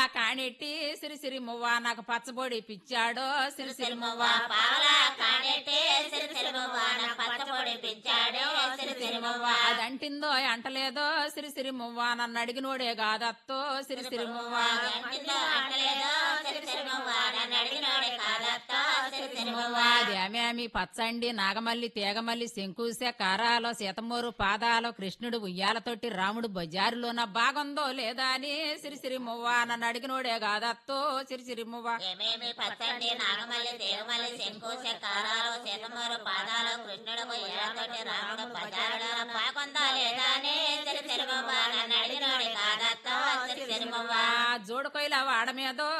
కాణెట్టి సిరిసిరి మువ్వ నాకు పచ్చబొడి పిచ్చాడో సిరిసిరి మువ్వ పావలా కాడెట్టే సిరిసిరిమువ్వ నా పచ్చపొడి పిచ్చాడే సిరిసిరిమువ్వ అదంటిందో అంటలేదో సిరిసిరి మువ్వ నన్ను అడిగినోడే కాదత్తో సిరిసిరి మువ్వ అంటిందో అంటలేదో సిరిసిరిమువ్వ నన్ను అడిగినోడే కాదత్తా సిరిసిరిమువ్వ దేమేమి పచ్చండి నాగమల్లి తీగమల్లి శంకుశ కారాలో సీతమూరు పాదాలో కృష్ణుడు ఉయ్యాలతోటి రాముడు బజారులోన బాగుందో లేదా అని సిరిసిరి మువ్వ నన్ను అడిగినోడే కాదత్తో సిరిసిరి మువ్వ ఏమేమి పచ్చండి నాగమల్లి తేగమల్లి శంకు చక్రాలు సీతమూరు పాదాలు కృష్ణుడు ఎలాతోటి రాముడు బజారులో బాగుందా లేదా అని సిరిసిరిమువ్వ నన్ను అడిగినోడే కాదత్తా సిరిసిరిమువ్వ జోడుకొయిల వాడ మీదో